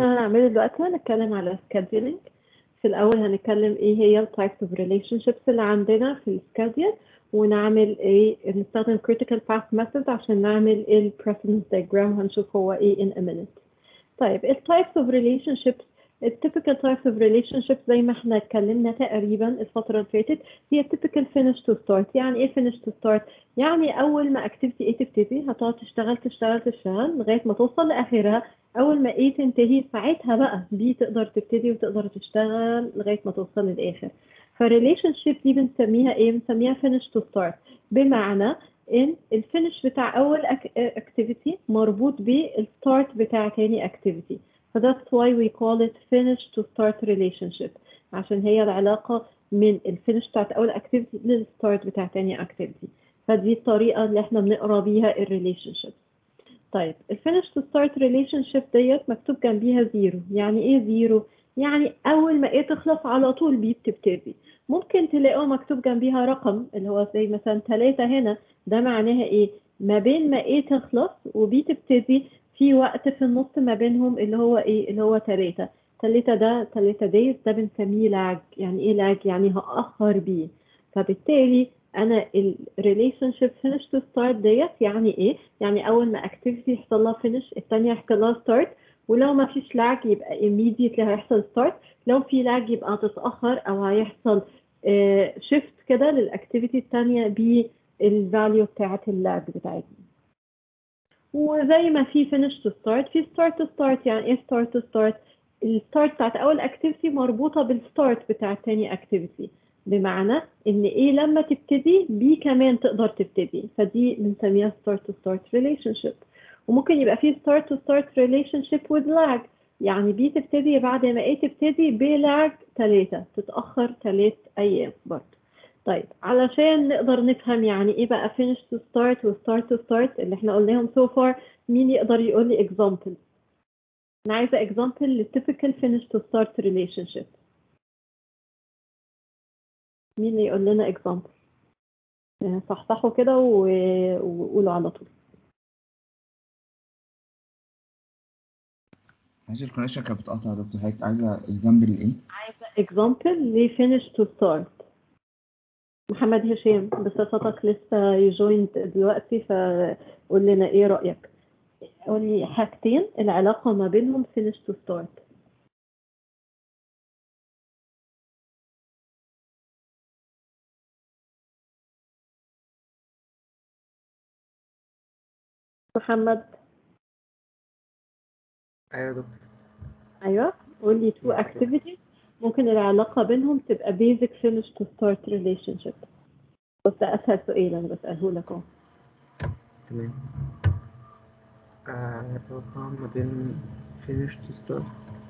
احنا هنعمله دلوقتي هنتكلم على scheduling في الأول هنتكلم ايه هي ال types of relationships اللي عندنا في السكادول ونعمل ايه نستخدم critical path method عشان نعمل ال precedence diagram هنشوف هو ايه in a minute طيب ال types of relationships ال typical types of relationships زي ما احنا اتكلمنا تقريبا الفترة اللي فاتت هي typical finish to start يعني ايه finish to start يعني أول ما activity A تبتدي هتقعد تشتغل تشتغل تشتغل لغاية ما توصل لآخرها أول ما A تنتهي ساعتها بقى B تقدر تبتدي وتقدر تشتغل لغاية ما توصل للآخر فالريليشن شيب دي بنسميها ايه؟ بنسميها finish to start بمعنى ان الفينش بتاع اول اكتيفيتي مربوط بالستارت بتاع تاني اكتيفيتي فذاتس why we call it finish to start relationship عشان هي العلاقة من الفينش بتاعت اول اكتيفيتي للستارت بتاع تاني اكتيفيتي فدي الطريقة اللي احنا بنقرا بيها الريليشن شيب طيب الفينش تو ستارت ريليشن شيب ديت مكتوب جنبيها زيرو يعني ايه زيرو يعني اول ما ايه تخلص على طول بي بتبتدي ممكن تلاقوا مكتوب جنبيها رقم اللي هو زي مثلا ثلاثة هنا ده معناها ايه ما بين ما ايه تخلص وبي تبتدي في وقت في النص ما بينهم اللي هو ايه اللي هو ثلاثة ثلاثة ده ثلاثة دايز ده بنسميه لاج يعني ايه لاج يعني هأخر بيه فبالتالي انا الريليشن شيب فينش تو ستارت ديت يعني ايه يعني اول ما اكتيفيتي يحصل لها فينش الثانيه يحصل لها ستارت ولو ما فيش لاج يبقى immediately هيحصل ستارت لو في لاج يبقى هتتاخر او هيحصل شيفت كده للاكتيفيتي الثانيه بالفاليو بتاعت اللاج بتاعتنا وزي ما في فينش تو ستارت في ستارت تو ستارت يعني ايه ستارت تو ستارت الستارت بتاعت اول اكتيفيتي مربوطه بالستارت بتاع تاني اكتيفيتي بمعنى ان ايه لما تبتدي بي كمان تقدر تبتدي فدي بنسميها start to start relationship وممكن يبقى فيه start to start relationship with lag يعني بي تبتدي بعد ما ايه تبتدي بلاج ثلاثة تتأخر ثلاث أيام برضه طيب علشان نقدر نفهم يعني ايه بقى finish to start و start to start اللي احنا قلناهم so far مين يقدر يقول لي example أنا عايزة example ل typical finish to start relationship مين اللي يقول لنا example صحصحوا كده وقولوا على طول عايز الكونكشن كانت بتقطع يا دكتور حضرتك عايزه اكزامبل لايه؟ عايزة example ل finish to start محمد هشام بصفتك لسه يجوينت دلوقتي فقول لنا ايه رأيك قول لي حاجتين العلاقة ما بينهم finish to start محمد ايوه يا دكتور ايوه قول لي two activities ممكن العلاقة بينهم تبقى basic finish to start relationship بس ده أسهل سؤال أنا بسأله لك أهو تمام آه، علاقة ما بين finish to start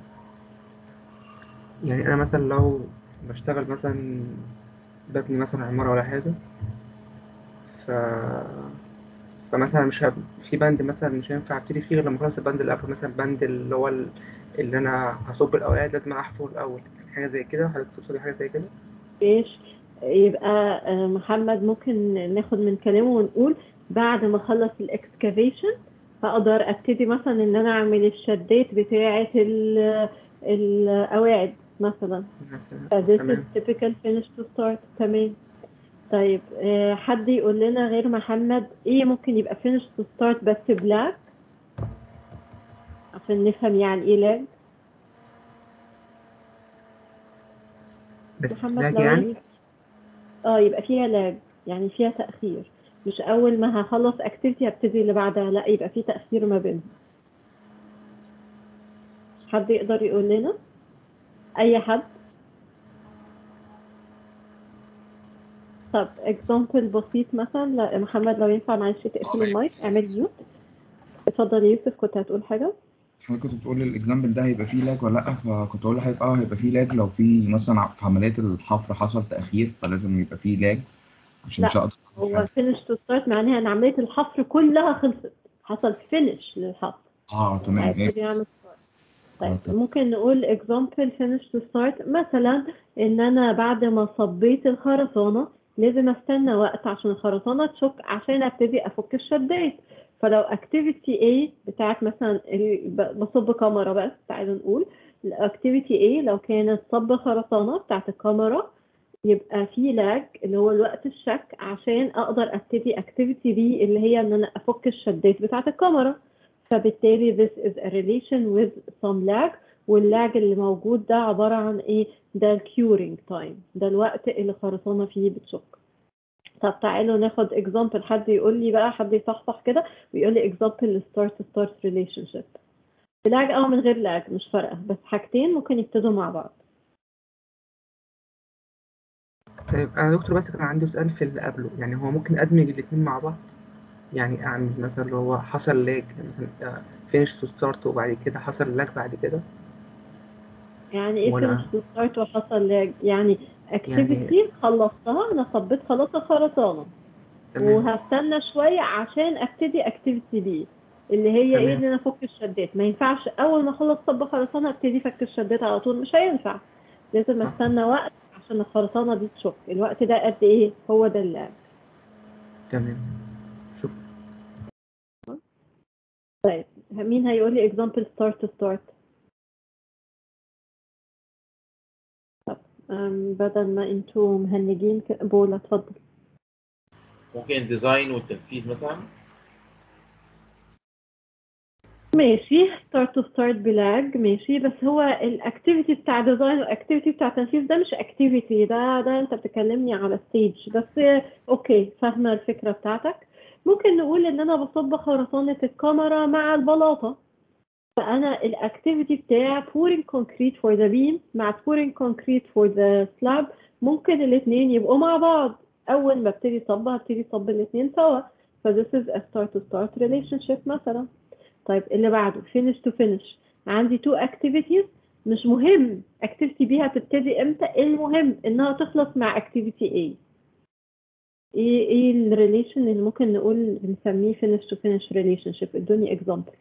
يعني أنا مثلا لو بشتغل مثلا ببني مثلا عمارة ولا حاجة ف فمثلا مش هب... في بند مثلا مش هينفع ابتدي فيه غير لما اخلص البند اللي قبله مثلا البند اللي هو ال- اللي انا هصب الاوقات لازم احفره الاول حاجه زي كده حضرتك تقصدي حاجه زي كده ايش يبقى آه، محمد ممكن ناخد من كلامه ونقول بعد ما اخلص الاكسكافيشن هقدر ابتدي مثلا ان انا اعمل الشدات بتاعه ال- القواعد مثلا مثلا فذيس تمام typical finish to start تمام طيب آه، حد يقول لنا غير محمد ايه ممكن يبقى finish to start بس بلاك عشان نفهم يعني ايه لاج بس محمد لاج لو يعني اه يبقى فيها لاج يعني فيها تأخير مش أول ما هخلص اكتيفيتي هبتدي اللي بعدها لا يبقى في تأخير ما بينهم حد يقدر يقول لنا أي حد طب اكزامبل بسيط مثلا لا محمد لو ينفع معلش تقفل المايك اعمل ميوت اتفضل يا يوسف كنت هتقول حاجة حضرتك كنت بتقول الاكزامبل ده هيبقى فيه لاج ولا لا فكنت اقول لحضرتك اه هيبقى فيه لاج لو في مثلا في عمليه الحفر حصل تاخير فلازم يبقى فيه لاج عشان لا، مش هقدر أعمل هو حاجة. فينش تو ستارت معناها ان عملية الحفر كلها خلصت حصل فينش للحفر اه تمام إيه؟ هيبتدي يعمل start. طيب آه، تمام. ممكن نقول example finish to start مثلا ان انا بعد ما صبيت الخرسانة لازم استنى وقت عشان الخرسانة تشك عشان ابتدي افك الشدات فلو activity A بتاعت مثلا ال- ب- بصب كاميرا بس تعالوا نقول الاكتيفيتي A لو كانت صب خرسانة بتاعت الكاميرا يبقى في لاج اللي هو الوقت الشك عشان اقدر ابتدي اكتيفيتي بي اللي هي ان انا افك الشدات بتاعت الكاميرا فبالتالي this is a relation with some lag واللاج اللي موجود ده عبارة عن ايه ده الكيورينج تايم ده الوقت اللي خرسانة فيه بتشك طب تعالوا ناخد example حد يقول لي بقى حد يصحصح كده ويقول لي example start start relationship بلاج او من غير لاج مش فارقة بس حاجتين ممكن يبتدوا مع بعض طيب انا دكتور بس كان عندي سؤال في اللي قبله يعني هو ممكن ادمج الاتنين مع بعض يعني اعمل مثلا اللي هو حصل لاج مثلا فينش تو ستارت وبعد كده حصل لاج بعد كده يعني ايه ولا- finish to start وحصل لاج يعني activity خلصتها انا صبيت خلاص الخرسانة تمام وهستنى شوية عشان ابتدي اكتيفيتي بي اللي هي تمام. ايه ان انا افك الشدات ما ينفعش اول ما اخلص صب خرسانة ابتدي فك الشدات على طول مش هينفع لازم صح. استنى وقت عشان الخرسانة دي تشك الوقت ده قد ايه هو ده اللعب تمام شكرا طيب مين هيقول لي example start to start طب أم، بدل ما انتوا مهنجين ك- بولا اتفضل ممكن الديزاين والتنفيذ مثلا ماشي start to start بلاج ماشي بس هو الاكتيفيتي بتاع ديزاين والاكتيفيتي بتاع تنفيذ ده مش اكتيفيتي ده ده انت بتكلمني على ستيج بس اوكي فاهمه الفكره بتاعتك ممكن نقول ان انا بصب خرسانه الكاميرا مع البلاطه فانا الاكتيفيتي بتاع pouring concrete for the beam مع pouring concrete for the slab ممكن الاثنين يبقوا مع بعض اول ما ابتدي صب هبتدي صب الاثنين سوا ف this is a start to start relationship مثلا طيب اللي بعده finish to finish عندي two activities مش مهم activity B هتبتدي امتى المهم انها تخلص مع activity A ايه ايه الريليشن اللي ممكن نقول بنسميه finish to finish relationship ادوني example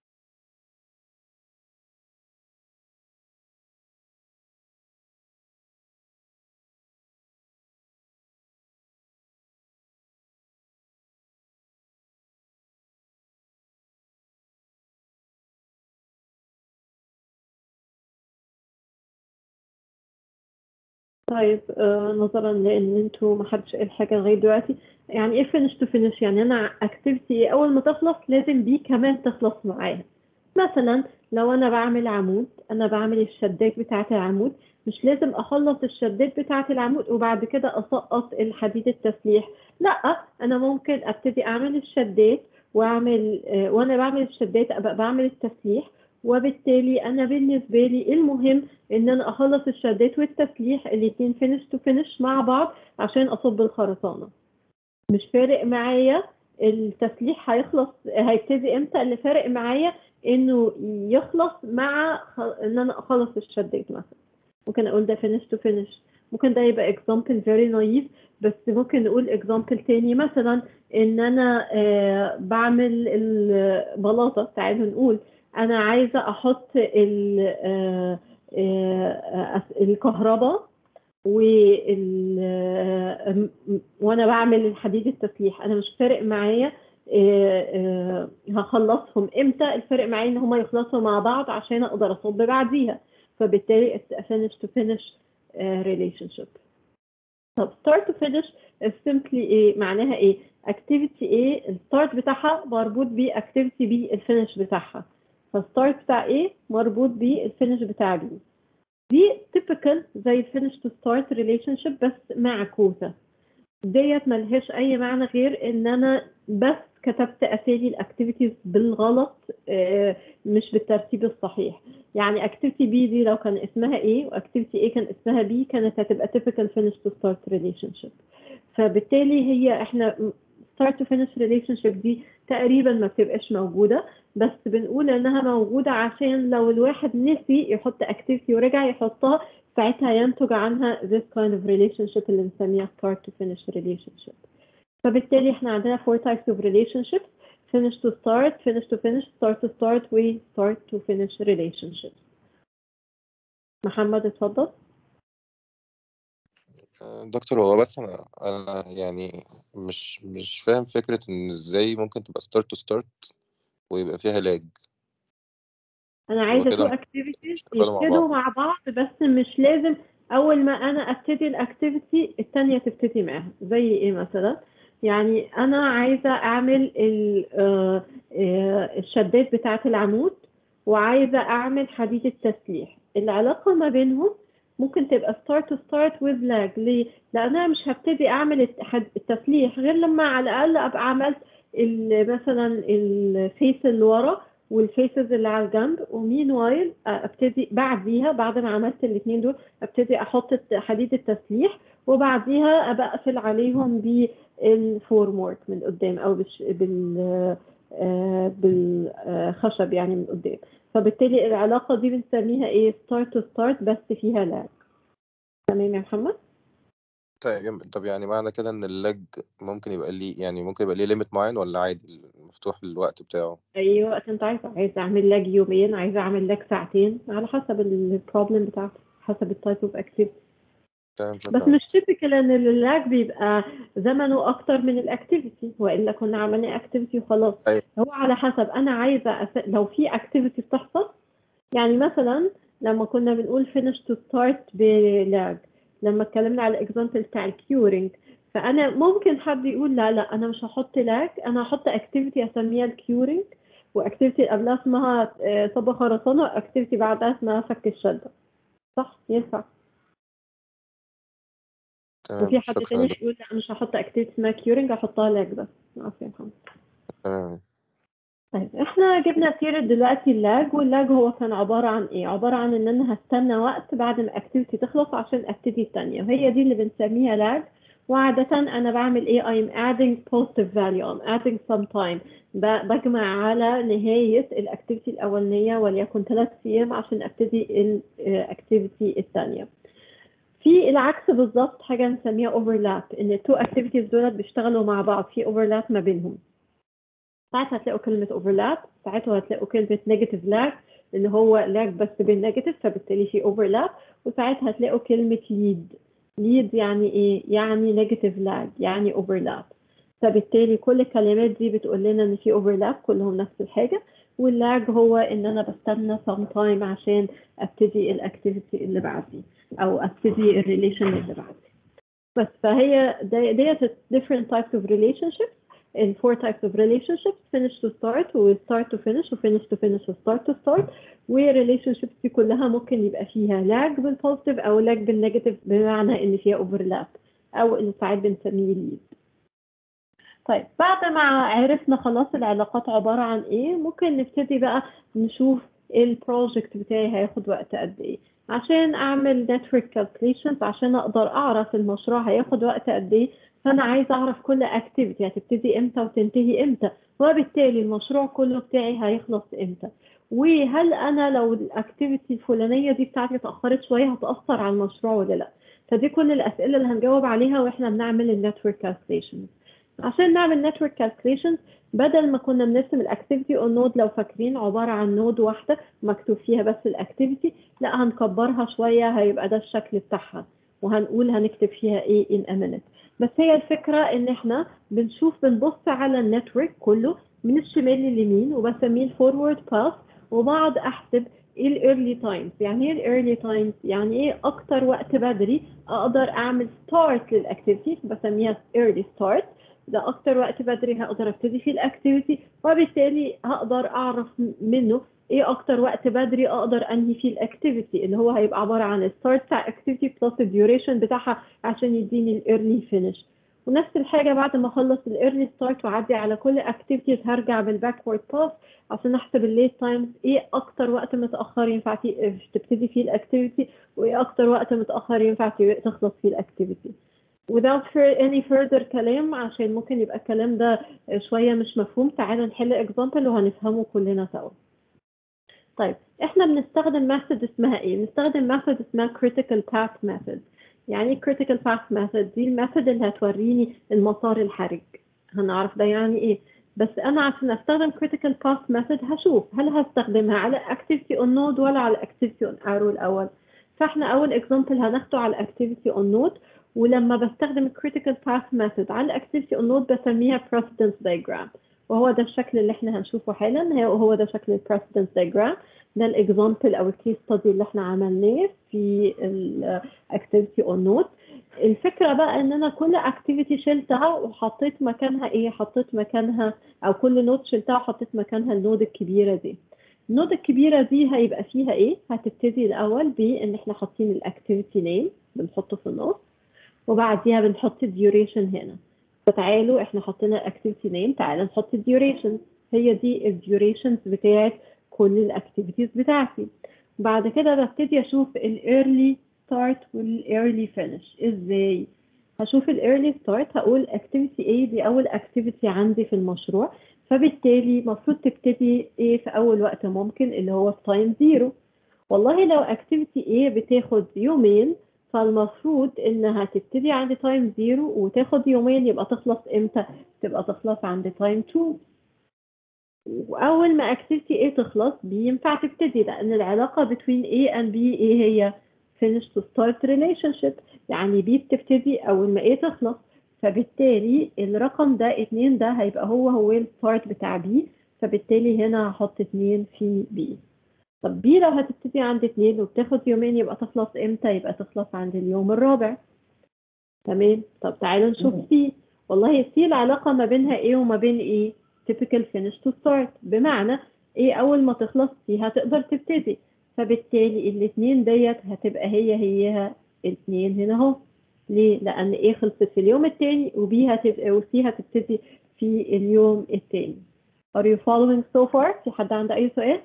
طيب آه نظرا لان انتوا ما حدش قال حاجه لغايه دلوقتي يعني ايه finish to finish يعني انا activity اول ما تخلص لازم بي كمان تخلص معاها مثلا لو انا بعمل عمود انا بعمل الشدات بتاعه العمود مش لازم اخلص الشدات بتاعه العمود وبعد كده اسقط الحديد التسليح لا انا ممكن ابتدي اعمل الشدات واعمل آه، وانا بعمل الشدات ابقى بعمل التسليح وبالتالي انا بالنسبه لي المهم ان انا اخلص الشدات والتسليح الاتنين فينش تو فينش مع بعض عشان اصب الخرسانه مش فارق معايا التسليح هيخلص هيبتدي امتى اللي فارق معايا انه يخلص مع خ... ان انا اخلص الشدات مثلا ممكن اقول ده فينش تو فينش ممكن ده يبقى example very naive بس ممكن نقول example تاني مثلا ان انا آه بعمل البلاطه تعالوا نقول انا عايزه احط ال آه آه الكهرباء وال آه، وانا بعمل الحديد التسليح انا مش فارق معايا آه، آه، هخلصهم امتى الفرق معايا ان هما يخلصوا مع بعض عشان اقدر اصب بعديها فبالتالي it's a finish to finish آه، relationship طب start to finish is simply ايه معناها ايه activity A الستارت بتاعها مربوط ب activity B الفينش بتاعها فالستارت بتاع A مربوط بالفينش بتاع B دي typical زي finish to start relationship بس معكوسة ديت ملهاش أي معنى غير إن أنا بس كتبت أسامي الأكتيفيتيز بالغلط آه، مش بالترتيب الصحيح يعني activity B دي لو كان اسمها A وactivity A كان اسمها B كانت هتبقى typical finish to start relationship فبالتالي هي احنا start to finish relationship دي تقريبا ما بتبقاش موجودة بس بنقول انها موجودة عشان لو الواحد نسي يحط activity ورجع يحطها ساعتها ينتج عنها this kind of relationship اللي بنسميها start to finish relationship فبالتالي احنا عندنا four types of relationships finish to start, finish to finish, start to start و start to finish relationships محمد اتفضل دكتور هو بس انا انا يعني مش مش فاهم فكرة ان ازاي ممكن تبقى ستارت تو ستارت ويبقى فيها لاج انا عايزه كده تو اكتيفيتيز يشتغلوا مع يبتدوا بعض. مع بعض بس مش لازم اول ما انا ابتدي الاكتيفيتي التانية تبتدي معاها زي ايه مثلا يعني انا عايزه اعمل ال- آه، آه، الشدات بتاعه العمود وعايزه اعمل حديد التسليح العلاقه ما بينهم ممكن تبقى start to start with lag ليه؟ لان انا مش هبتدي اعمل الت- حد- التسليح غير لما على الاقل ابقى عملت ال- مثلا الفيس اللي ورا والفيسز اللي على الجنب ومين وايل ابتدي بعديها بعد ما عملت الاثنين دول ابتدي احط الت- حديد التسليح وبعديها ابقى اقفل عليهم بالفورم ورك من قدام او بالش... بال آه، بالخشب يعني من قدام فبالتالي العلاقة دي بنسميها ايه start to start بس فيها لاج تمام يا محمد طيب طب يعني معنى كده ان اللاج ممكن يبقى ليه يعني ممكن يبقى ليه ليميت معين ولا عادي مفتوح الوقت بتاعه اي وقت انت عايز عايز اعمل لاج يومين عايز اعمل لاج ساعتين على حسب البروبلم بتاعته حسب التايب اوف اكتيفيتي تمام بس شكرا مش تيبيكال ان اللاج بيبقى زمنه اكتر من الاكتيفيتي والا كنا عملنا اكتيفيتي وخلاص أيوة. هو على حسب انا عايزه أس... لو في اكتيفيتي بتحصل يعني مثلا لما كنا بنقول finish to start بلاج لما اتكلمنا على الاكزامبل بتاع الكيورنج فانا ممكن حد يقول لا لا انا مش هحط لاج انا هحط اكتيفيتي اسميها الكيورنج واكتيفيتي قبلها اسمها آه، صب خرسانه واكتيفيتي بعدها اسمها فك الشده صح ينفع تمام وفي حد شكرا تاني يا دكتور. يقول لا مش هحط اكتيفيتي اسمها كيورنج هحطها لاج بس عارف يا محمد تمام طيب احنا جبنا سيرة دلوقتي اللاج واللاج هو كان عبارة عن ايه؟ عبارة عن ان انا هستنى وقت بعد ما اكتيفيتي تخلص عشان ابتدي التانية وهي دي اللي بنسميها لاج وعادة انا بعمل ايه I'm adding positive value I'm adding some time ب- بجمع على نهاية الاكتيفيتي الاولانية وليكن ثلاث ايام عشان ابتدي الاكتيفيتي الثانية في العكس بالظبط حاجة نسميها overlap ان التو اكتيفيتيز دول بيشتغلوا مع بعض في overlap ما بينهم ساعتها هتلاقوا كلمة overlap ساعتها هتلاقوا كلمة negative lag اللي هو lag بس بالنيجاتيف فبالتالي في overlap وساعتها هتلاقوا كلمة lead lead يعني ايه؟ يعني negative lag يعني overlap فبالتالي كل الكلمات دي بتقول لنا ان في overlap كلهم نفس الحاجة واللاج هو ان انا بستنى some time عشان ابتدي الاكتيفيتي اللي بعدي او ابتدي الريليشن اللي بعدي بس فهي دي- ديت different types of relationships in four types of relationships finish to start و start to finish و finish to finish و start to start والريليشن دي كلها ممكن يبقى فيها لاج بالبوزيتيف او لاج بالنيجاتيف بمعنى ان فيها اوفرلاب او اللي ساعات بنسميه ليد طيب بعد ما عرفنا خلاص العلاقات عبارة عن ايه ممكن نبتدي بقى نشوف البروجكت بتاعي هياخد وقت قد ايه عشان اعمل network calculations عشان اقدر اعرف المشروع هياخد وقت قد ايه فانا عايزه اعرف كل اكتيفيتي هتبتدي امتى وتنتهي امتى وبالتالي المشروع كله بتاعي هيخلص امتى وهل انا لو الاكتيفيتي الفلانيه دي بتاعتي اتاخرت شويه هتاثر على المشروع ولا لا فدي كل الاسئله اللي هنجاوب عليها واحنا بنعمل النتورك كالكوليشنز عشان نعمل نتورك كالكوليشنز بدل ما كنا بنرسم الاكتيفيتي اون نود لو فاكرين عباره عن نود واحده مكتوب فيها بس الاكتيفيتي لا هنكبرها شويه هيبقى ده الشكل بتاعها وهنقول هنكتب فيها ايه in a minute بس هي الفكرة ان احنا بنشوف بنبص على النتورك كله من الشمال لليمين وبسميه الفورورد باث وبقعد احسب ايه الايرلي تايمز يعني ايه الايرلي تايمز يعني ايه اكتر وقت بدري اقدر اعمل ستارت للاكتيفيتي بسميها ايرلي ستارت ده اكتر وقت بدري هقدر ابتدي فيه الاكتيفيتي وبالتالي هقدر اعرف منه ايه اكتر وقت بدري اقدر انهي فيه الاكتيفيتي اللي هو هيبقى عباره عن الستارت بتاع الاكتيفيتي بلس الديوريشن بتاعها عشان يديني الايرلي فينش ونفس الحاجه بعد ما اخلص الايرلي ستارت واعدي على كل اكتيفيتيز هرجع بالباكورد باث عشان احسب الليت تايمز ايه اكتر وقت متاخر ينفع فيه تبتدي فيه الاكتيفيتي وايه اكتر وقت متاخر ينفع تخلص فيه الاكتيفيتي without any further كلام عشان ممكن يبقى الكلام ده شويه مش مفهوم تعالى نحل اكزامبل وهنفهمه كلنا سوا طيب احنا بنستخدم ميثود اسمها ايه بنستخدم ميثود اسمها critical path method يعني ايه critical path method دي الميثود اللي هتوريني المسار الحرج هنعرف ده يعني ايه بس انا عشان استخدم critical path method هشوف هل هستخدمها على activity on node ولا على activity on arrow الاول فاحنا اول example هناخده على activity on node ولما بستخدم critical path method على الاكتيفيتي on node بسميها precedence diagram وهو ده الشكل اللي احنا هنشوفه حالا هو ده شكل ال precedence diagram ده الاكزامبل او الكيس ستادي اللي احنا عملناه في الاكتيفيتي اون نود الفكره بقى ان انا كل اكتيفيتي شلتها وحطيت مكانها ايه حطيت مكانها او كل نود شلتها وحطيت مكانها النود الكبيره دي النود الكبيره دي هيبقى فيها ايه هتبتدي الاول بان احنا حاطين الاكتيفيتي نيم بنحطه في النص وبعديها بنحط الديوريشن هنا فتعالوا احنا حطينا الاكتيفيتي نيم تعالوا نحط الديوريشن هي دي الديوريشنز بتاعت كل الاكتيفيتيز بتاعتي بعد كده ببتدي اشوف الايرلي ستارت والايرلي فينش ازاي هشوف الايرلي ستارت هقول اكتيفيتي A دي اول اكتيفيتي عندي في المشروع فبالتالي المفروض تبتدي ايه في اول وقت ممكن اللي هو في تايم زيرو والله لو اكتيفيتي A بتاخد يومين فالمفروض انها تبتدي عند تايم زيرو وتاخد يومين يبقى تخلص امتى تبقى تخلص عند تايم 2 واول ما activity A تخلص B ينفع تبتدي لان العلاقه between A and B ايه هي finish to start relationship يعني B بتبتدي اول ما A تخلص فبالتالي الرقم ده اتنين ده هيبقى هو هو الستارت بتاع B فبالتالي هنا هحط اتنين في B طب B لو هتبتدي عند اتنين وبتاخد يومين يبقى تخلص امتى يبقى تخلص عند اليوم الرابع تمام طب تعالوا نشوف C والله C العلاقه ما بينها ايه وما بين ايه typical finish to start بمعنى ايه اول ما تخلص فيها هتقدر تبتدي فبالتالي الاثنين ديت هتبقى هي هيها الاثنين هنا اهو ليه؟ لأن ايه خلصت في اليوم التاني وبي هتبقى وسي هتبتدي في اليوم التاني. Are you following so far؟ في حد عنده أي سؤال؟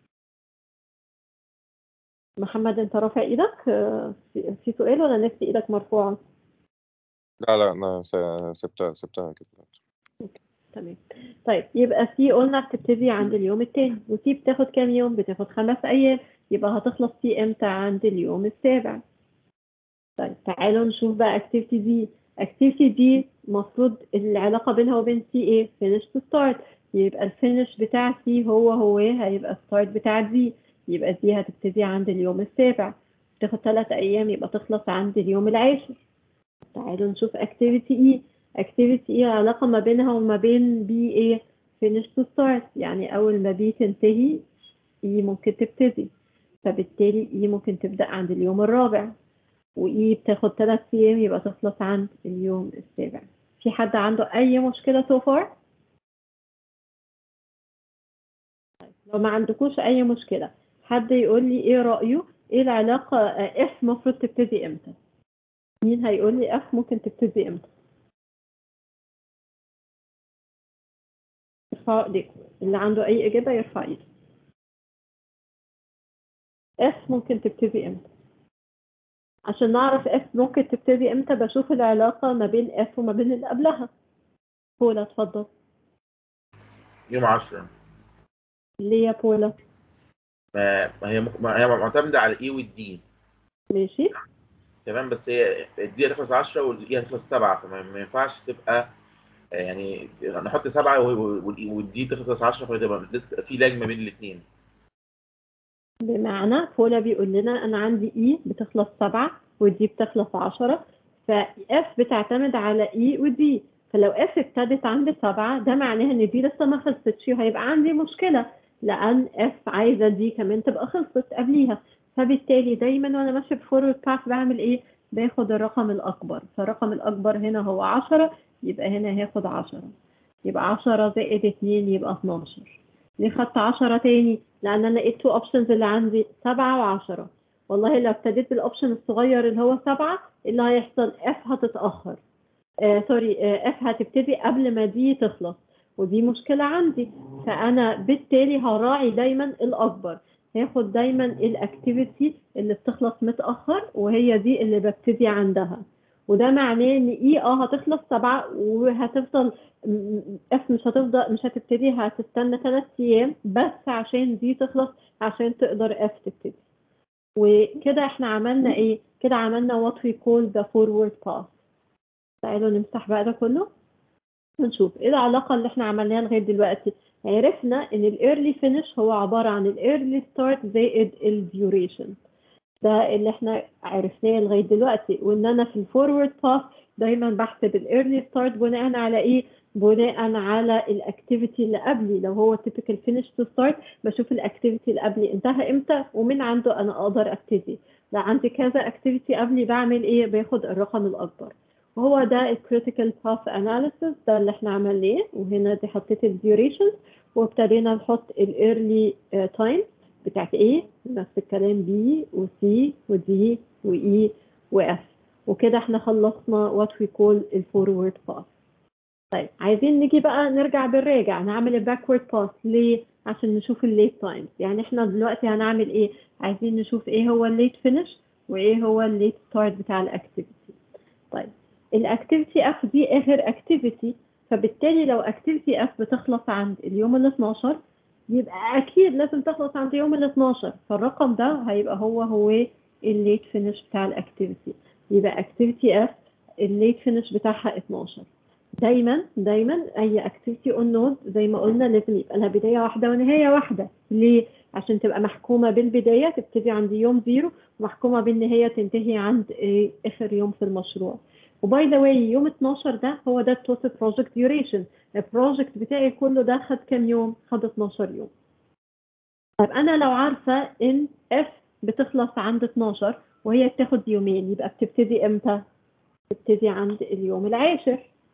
محمد أنت رافع إيدك في في سؤال ولا نفس إيدك مرفوعة؟ لا لا انا س- سبتها سبتها كده تمام طيب يبقى سي قلنا بتبتدي عند اليوم التاني وسي بتاخد كام يوم بتاخد خمس ايام يبقى هتخلص سي امتى عند اليوم السابع طيب تعالوا نشوف بقى اكتيفيتي دي اكتيفيتي دي المفروض العلاقه بينها وبين سي ايه فينش تو ستارت يبقى الفينش بتاع سي هو هو هيبقى ستارت بتاع دي يبقى دي هتبتدي عند اليوم السابع تاخد ثلاث ايام يبقى تخلص عند اليوم العاشر تعالوا نشوف اكتيفيتي ايه اكتيفيتي ايه علاقة ما بينها وما بين بي ايه finish to start يعني أول ما بي تنتهي اي ممكن تبتدي فبالتالي اي ممكن تبدأ عند اليوم الرابع واي بتاخد ثلاث أيام يبقى تخلص عند اليوم السابع في حد عنده أي مشكلة so far؟ طيب، لو ما عندكوش أي مشكلة حد يقول لي ايه رأيه ايه العلاقة اف المفروض تبتدي امتى؟ مين هيقول لي اف ممكن تبتدي امتى؟ ارفعوا ايديكم اللي عنده اي اجابه يرفع ايده اف ممكن تبتدي امتى عشان نعرف اف ممكن تبتدي امتى بشوف العلاقه ما بين اف وما بين اللي قبلها بولا اتفضل يوم 10 ليه يا بولا ما ما هي مك- ما هي معتمده على الاي والدي ماشي تمام بس هي الدي هتخلص 10 والاي هتخلص 7 فما ما ينفعش تبقى يعني نحط 7 والدي تخلص 10 فتبقى لسه في لاج ما بين الاثنين بمعنى بولا بيقول لنا انا عندي اي بتخلص سبعة ودي بتخلص عشرة فاف بتعتمد على اي ودي فلو اف ابتدت عند سبعة ده معناها ان دي لسه ما خلصتش وهيبقى عندي مشكلة لان اف عايزة دي كمان تبقى خلصت قبليها فبالتالي دايما وانا ماشية بفورورد باث بعمل ايه باخد الرقم الاكبر فالرقم الاكبر هنا هو عشرة يبقى هنا هاخد عشرة يبقى عشرة زائد اتنين يبقى اتناشر ليه خدت عشرة تاني لان انا لقيت تو اوبشنز اللي عندي سبعة وعشرة والله لو ابتديت بالاوبشن الصغير اللي هو سبعة اللي هيحصل اف هتتاخر آه سوري آه اف هتبتدي قبل ما دي تخلص ودي مشكله عندي فانا بالتالي هراعي دايما الاكبر هاخد دايما الاكتيفيتي اللي بتخلص متاخر وهي دي اللي ببتدي عندها وده معناه ان اي اه هتخلص سبعة وهتفضل اف مش هتفضل مش هتبتدي هتستنى ثلاث ايام بس عشان دي تخلص عشان تقدر اف تبتدي وكده احنا عملنا ايه كده عملنا what we call the forward path تعالوا نمسح بقى ده كله ونشوف ايه العلاقة اللي احنا عملناها لغاية دلوقتي عرفنا ان الايرلي فينش هو عبارة عن الايرلي ستارت زائد الديوريشن ده اللي احنا عرفناه لغايه دلوقتي وان انا في الفورورد باث دايما بحسب الايرلي ستارت بناء على ايه بناء على الاكتيفيتي اللي قبلي لو هو typical finish to start بشوف الاكتيفيتي اللي قبلي انتهى امتى ومن عنده انا اقدر ابتدي لو عندي كذا اكتيفيتي قبلي بعمل ايه باخد الرقم الاكبر وهو ده الكريتيكال باث اناليسيس ده اللي احنا عملناه وهنا دي حطيت الديوريشن وابتدينا نحط الايرلي تايم بتاعت ايه نفس الكلام بي وسي ودي واي واف وكده احنا خلصنا وات وي كول الفورورد باث طيب عايزين نيجي بقى نرجع بالراجع نعمل الباكورد باث ليه عشان نشوف الليت تايمز يعني احنا دلوقتي هنعمل ايه عايزين نشوف ايه هو الليت فينش وايه هو الليت ستارت بتاع الاكتيفيتي طيب الاكتيفيتي اف دي اخر اكتيفيتي فبالتالي لو اكتيفيتي اف بتخلص عند اليوم ال 12 يبقى اكيد لازم تخلص عند يوم ال 12 فالرقم ده هيبقى هو هو الليت فينش بتاع الاكتيفيتي يبقى اكتيفيتي اف الليت فينش بتاعها 12 دايما دايما اي اكتيفيتي اون نود زي ما قلنا لازم يبقى لها بدايه واحده ونهايه واحده ليه عشان تبقى محكومه بالبدايه تبتدي عند يوم زيرو ومحكومه بالنهايه تنتهي عند إيه اخر يوم في المشروع وباي ذا واي يوم 12 ده هو ده التوتال بروجكت ديوريشن البروجكت بتاعي كله ده خد كام يوم خد 12 يوم طيب انا لو عارفه ان اف بتخلص عند 12 وهي بتاخد يومين يبقى بتبتدي امتى بتبتدي عند اليوم العاشر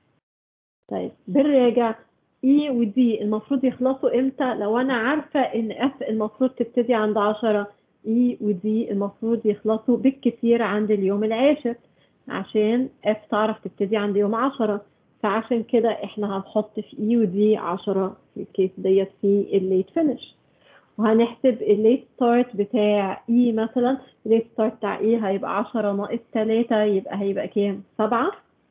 طيب بالراجع اي ودي المفروض يخلصوا امتى لو انا عارفه ان اف المفروض تبتدي عند 10 اي ودي المفروض يخلصوا بالكثير عند اليوم العاشر عشان اف تعرف تبتدي عند يوم 10 فعشان كده احنا هنحط في اي ودي 10 في الكيس ديت في الليت فينش وهنحسب الليت ستارت بتاع اي مثلا الليت ستارت بتاع اي هيبقى 10 ناقص 3 يبقى هيبقى كام 7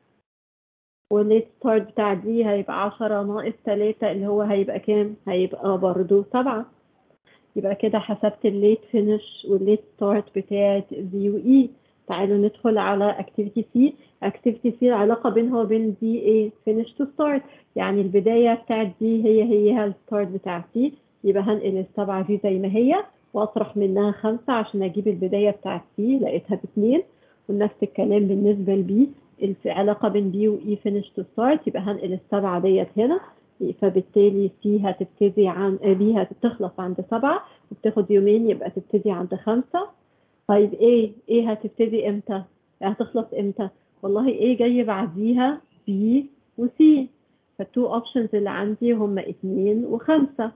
والليت ستارت بتاع دي هيبقى 10 ناقص 3 اللي هو هيبقى كام هيبقى برضو 7 يبقى كده حسبت الليت فينش والليت ستارت بتاعت دي واي تعالوا ندخل على اكتيفيتي سي اكتيفيتي سي العلاقه بينها وبين دي ايه فينش تو ستارت يعني البدايه بتاعت دي هي هي الستارت بتاع سي يبقى هنقل السبعه دي زي ما هي واطرح منها خمسه عشان اجيب البدايه بتاعت سي لقيتها باثنين ونفس الكلام بالنسبه لبي العلاقه بين بي واي فينش تو ستارت يبقى هنقل السبعه ديت هنا فبالتالي سي هتبتدي عن بي هتخلص عند سبعه وبتاخد يومين يبقى تبتدي عند خمسه طيب ايه ايه هتبتدي امتى هتخلص امتى والله ايه جاي بعديها بي وسي فالتو اوبشنز اللي عندي هم اتنين وخمسة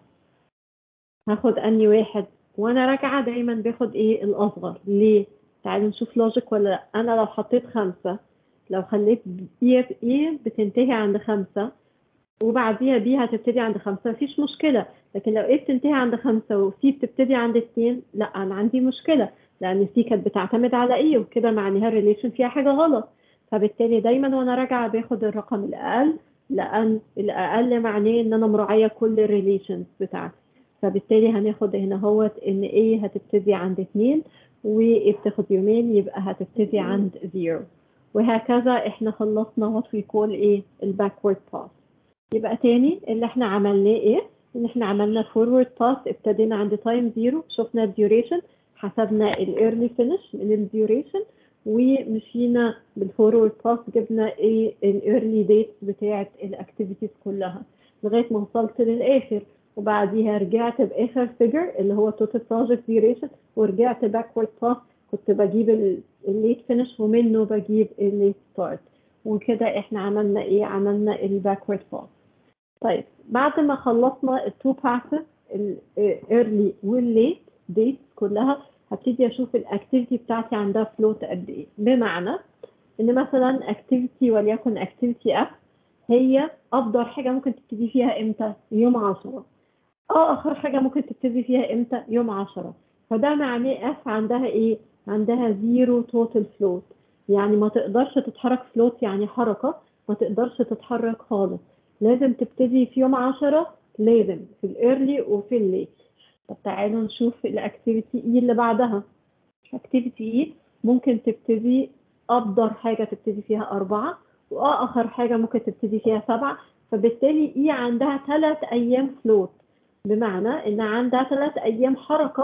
هاخد اني واحد وانا راجعة دايما باخد ايه الاصغر ليه تعالوا نشوف لوجيك ولا لا انا لو حطيت خمسة لو خليت ايه في ايه بتنتهي عند خمسة وبعديها بي هتبتدي عند خمسة مفيش مشكلة لكن لو ايه بتنتهي عند خمسة وسي بتبتدي عند اتنين لا انا عندي مشكلة لان سي كانت بتعتمد على ايه وكده معناها الريليشن فيها حاجه غلط فبالتالي دايما وانا راجعه باخد الرقم الاقل لان الاقل معناه ان انا مراعيه كل الريليشنز بتاعتي فبالتالي هناخد هنا هوت ان ايه هتبتدي عند اتنين وايه بتاخد يومين يبقى هتبتدي عند زيرو وهكذا احنا خلصنا وات وي كول ايه الباكورد باث يبقى تاني اللي احنا عملناه ايه ان احنا عملنا فورورد باث ابتدينا عند تايم زيرو شفنا الديوريشن حسبنا الايرلي فينش من الديوريشن ومشينا بالفورورد باث جبنا ايه الايرلي ديت بتاعه الاكتيفيتيز كلها لغايه ما وصلت للاخر وبعديها رجعت باخر فيجر اللي هو توتال بروجكت ديوريشن ورجعت باكورد باث كنت بجيب الليت فينش ومنه بجيب الليت ستارت وكده احنا عملنا ايه عملنا الباكورد باث طيب بعد ما خلصنا التو باسز الايرلي والليت ديتس كلها هبتدي اشوف الاكتيفيتي بتاعتي عندها فلوت قد ايه بمعنى ان مثلا اكتيفيتي وليكن اكتيفيتي اف هي افضل حاجه ممكن تبتدي فيها امتى يوم 10 اه اخر حاجه ممكن تبتدي فيها امتى يوم 10 فده معناه اف عندها ايه عندها زيرو توتال فلوت يعني ما تقدرش تتحرك فلوت يعني حركه ما تقدرش تتحرك خالص لازم تبتدي في يوم 10 لازم في الايرلي وفي الليت طب تعالوا نشوف الاكتيفيتي اي اللي بعدها اكتيفيتي اي ممكن تبتدي افضل حاجه تبتدي فيها اربعه واخر حاجه ممكن تبتدي فيها سبعه فبالتالي اي عندها ثلاث ايام فلوت بمعنى ان عندها ثلاث ايام حركه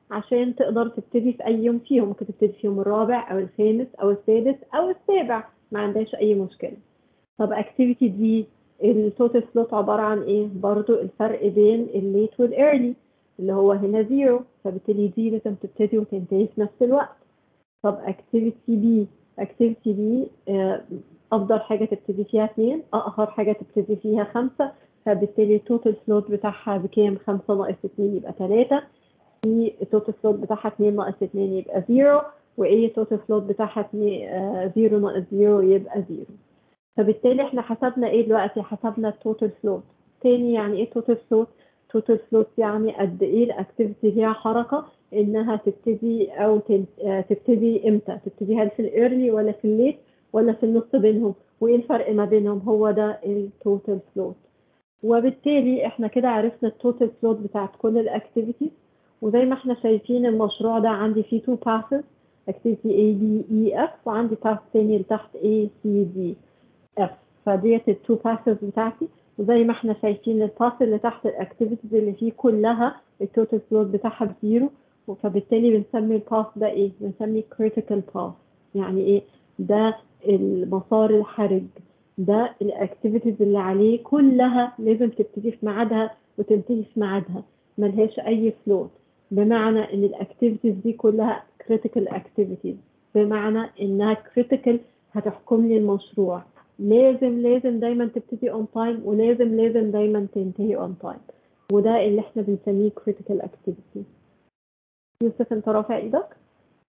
عشان تقدر تبتدي في اي يوم فيهم ممكن تبتدي في يوم الرابع او الخامس او السادس او السابع ما عندهاش اي مشكله طب اكتيفيتي دي التوتال سلوت عباره عن ايه برضو الفرق بين الليت والايرلي اللي هو هنا زيرو فبالتالي دي لازم تبتدي وتنتهي في نفس الوقت طب اكتيفيتي بي اكتيفيتي بي افضل حاجه تبتدي فيها اثنين اقهر حاجه تبتدي فيها خمسه فبالتالي التوتال سلوت بتاعها بكام 5 ناقص 2 يبقى 3 في التوتال سلوت بتاعها 2 ناقص 2 يبقى 0 وايه التوتال سلوت بتاعها 2 0 ناقص 0 يبقى 0 فبالتالي احنا حسبنا ايه دلوقتي حسبنا التوتال سلوت تاني يعني ايه توتال سلوت توتال سلوت يعني قد ايه الاكتيفيتي فيها حركه انها تبتدي او تبتدي امتى تبتدي هل في الايرلي ولا في الليت ولا في النص بينهم وايه الفرق ما بينهم هو ده التوتال سلوت وبالتالي احنا كده عرفنا التوتال فلوت بتاعت كل الاكتيفيتيز وزي ما احنا شايفين المشروع ده عندي فيه تو باسز اكتيفيتي A B E F وعندي باس تاني لتحت A C D F فديت التو باسز بتاعتي وزي ما احنا شايفين الباس اللي تحت الاكتيفيتيز اللي فيه كلها التوتال فلوت بتاعها بزيرو فبالتالي بنسمي الباس ده ايه؟ بنسميه critical path يعني ايه؟ ده المسار الحرج ده الاكتيفيتيز اللي عليه كلها لازم تبتدي في ميعادها وتنتهي في ميعادها ملهاش اي فلوت بمعنى ان الاكتيفيتيز دي كلها critical activities بمعنى انها critical هتحكم لي المشروع لازم لازم دايما تبتدي on time ولازم لازم دايما تنتهي on time وده اللي احنا بنسميه critical activity يوسف انت رافع ايدك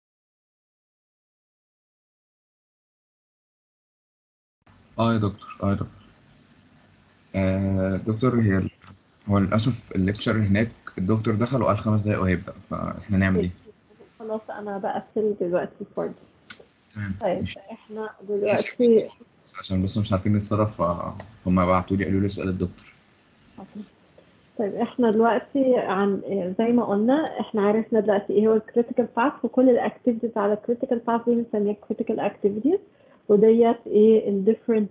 اه يا دكتور اه يا دكتور آه دكتور هي ال- هو للأسف الليكتشر هناك الدكتور دخل وقال خمس دقايق وهيبدأ فاحنا نعمل ايه؟ خلاص انا بقفل دلوقتي فورد تمام طيب ماشي. احنا دلوقتي بس عشان بس مش عارفين نتصرف فهم بعتوا لي قالوا لي اسأل الدكتور طيب احنا دلوقتي عن زي ما قلنا احنا عرفنا دلوقتي ايه هو الكريتيكال باث وكل الاكتيفيتيز على الكريتيكال باث دي بنسميها كريتيكال اكتيفيتيز وديت ايه الديفرنت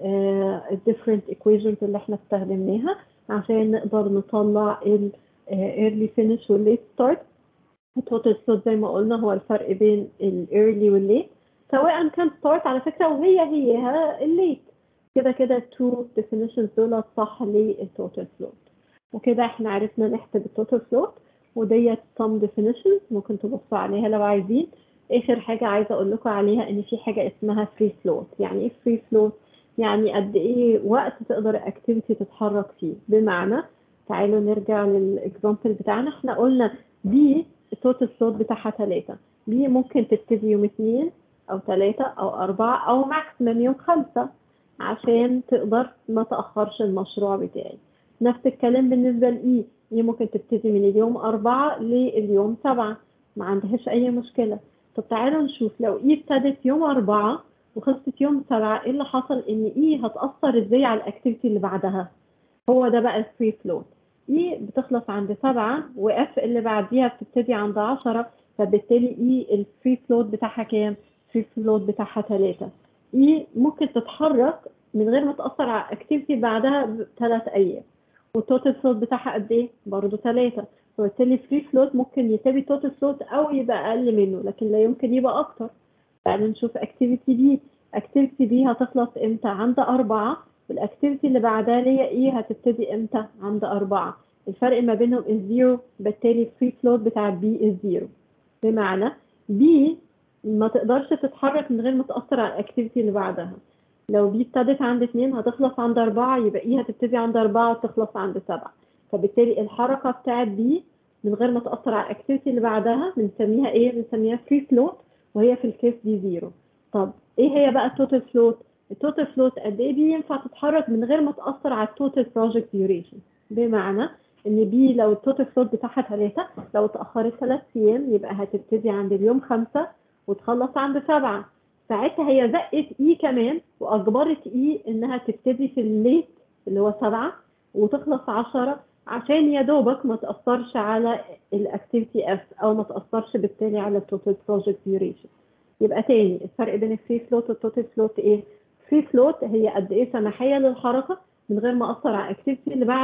الديفرنت equations اللي احنا استخدمناها عشان نقدر نطلع ال early finish وال late start التوتال سلوت زي ما قلنا هو الفرق بين ال early وال late سواء كان start على فكرة وهي هي ال late كده كده two definitions دول صح للتوتال سلوت وكده احنا عرفنا نحسب التوتال فلوت وديت some definitions ممكن تبصوا عليها لو عايزين اخر حاجة عايزة اقول لكم عليها ان في حاجة اسمها free float يعني ايه free float يعني قد ايه وقت تقدر الاكتيفيتي تتحرك فيه بمعنى تعالوا نرجع للاكزامبل بتاعنا احنا قلنا دي التوتال فلوت بتاعها ثلاثة دي ممكن تبتدي يوم اثنين او ثلاثة او اربعة او ماكسيمم يوم خمسة عشان تقدر ما تأخرش المشروع بتاعي نفس الكلام بالنسبة لإي إي ممكن تبتدي من اليوم أربعة لليوم سبعة ما عندهاش أي مشكلة طب تعالوا نشوف لو إي ابتدت يوم أربعة وخلصت يوم سبعة إيه اللي حصل إن إي هتأثر إزاي على الأكتيفيتي اللي بعدها هو ده بقى الفري فلوت إي بتخلص عند سبعة وإف اللي بعديها بتبتدي عند عشرة فبالتالي إي الفري فلوت بتاعها كام؟ الفري فلوت بتاعها ثلاثة إي ممكن تتحرك من غير ما تأثر على الأكتيفيتي بعدها بثلاث أيام والتوتال فلوت بتاعها قد ايه؟ برضه ثلاثة وبالتالي فري فلوت ممكن يساوي توتال فلوت او يبقى اقل منه لكن لا يمكن يبقى اكتر تعالوا نشوف اكتيفيتي بي اكتيفيتي بي هتخلص امتى عند أربعة والاكتيفيتي اللي بعدها اللي هي ايه هتبتدي امتى عند أربعة الفرق ما بينهم الزيرو بالتالي الفري فلوت بتاع بي الزيرو بمعنى بي ما تقدرش تتحرك من غير ما تأثر على الاكتيفيتي اللي بعدها لو بي ابتدت عند اتنين هتخلص عند أربعة يبقى إيه هتبتدي عند أربعة وتخلص عند سبعة فبالتالي الحركة بتاعت بي من غير ما تأثر على الأكتيفيتي اللي بعدها بنسميها إيه؟ بنسميها فري فلوت وهي في الكيس دي زيرو طب إيه هي بقى التوتال فلوت؟ التوتال فلوت قد إيه بي ينفع تتحرك من غير ما تأثر على التوتال بروجكت ديوريشن بمعنى إن بي لو التوتال فلوت بتاعها ثلاثة لو اتأخرت ثلاث أيام يبقى هتبتدي عند اليوم خمسة وتخلص عند سبعة ساعتها هي زقت اي كمان واجبرت اي انها تبتدي في الليت اللي هو سبعة وتخلص عشرة عشان يا دوبك ما تأثرش على الاكتيفيتي اف او ما تأثرش بالتالي على التوتال بروجكت ديوريشن يبقى تاني الفرق بين الفري فلوت والتوتال فلوت ايه؟ فري فلوت هي قد ايه سماحية للحركة من غير ما اثر على الاكتيفيتي اللي بعدي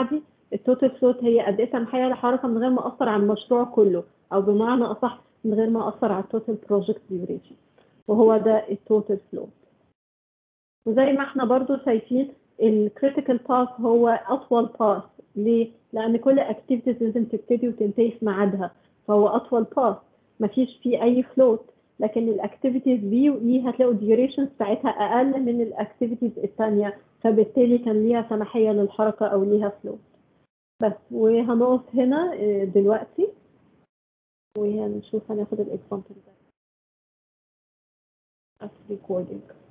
التوتال فلوت هي قد ايه سماحيه للحركه من غير ما اثر على المشروع كله او بمعنى اصح من غير ما اثر على التوتال بروجكت ديوريشن وهو ده التوتال فلوت وزي ما احنا برضو شايفين الكريتيكال باث هو اطول باث ليه؟ لان كل اكتيفيتيز لازم تبتدي وتنتهي في ميعادها فهو اطول باث مفيش فيه اي فلوت لكن الاكتيفيتيز بي واي هتلاقوا الديوريشن بتاعتها اقل من الاكتيفيتيز الثانيه فبالتالي كان ليها سماحيه للحركه او ليها فلوت بس وهنقف هنا آه، دلوقتي وهنشوف هناخد الاكزامبل ده as recording